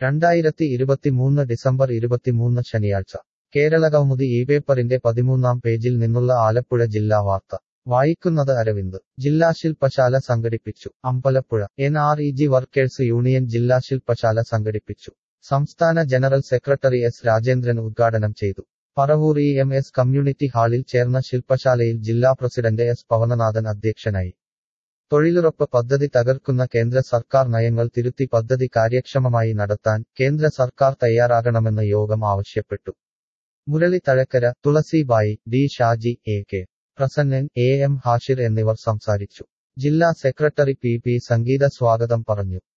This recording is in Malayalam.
രണ്ടായിരത്തി ഇരുപത്തിമൂന്ന് ഡിസംബർ ഇരുപത്തിമൂന്ന് ശനിയാഴ്ച കേരള കൗമുദി ഈ പേപ്പറിന്റെ പതിമൂന്നാം പേജിൽ നിന്നുള്ള ആലപ്പുഴ ജില്ലാ വാർത്ത വായിക്കുന്നത് അരവിന്ദ് ജില്ലാ ശില്പശാല സംഘടിപ്പിച്ചു Ambalappuzha N R E G workers union ജില്ലാ ശില്പശാല സംഘടിപ്പിച്ചു സംസ്ഥാന ജനറൽ സെക്രട്ടറി എസ് രാജേന്ദ്രൻ ഉദ്ഘാടനം ചെയ്തു Paravur E M S community ഹാളിൽ ചേർന്ന ശില്പശാലയിൽ ജില്ലാ പ്രസിഡന്റ് എസ് പവനനാഥൻ അധ്യക്ഷനായി തൊഴിലുറപ്പ് പദ്ധതി തകർക്കുന്ന കേന്ദ്ര സർക്കാർ നയങ്ങൾ തിരുത്തി പദ്ധതി കാര്യക്ഷമമായി നടത്താൻ കേന്ദ്ര സർക്കാർ തയ്യാറാകണമെന്ന് യോഗം ആവശ്യപ്പെട്ടു Murali Thazhakkara Thulasibai D Shaji A K Prasannan A M Hashir എന്നിവർ സംസാരിച്ചു ജില്ലാ സെക്രട്ടറി പി പി സംഗീത സ്വാഗതം പറഞ്ഞു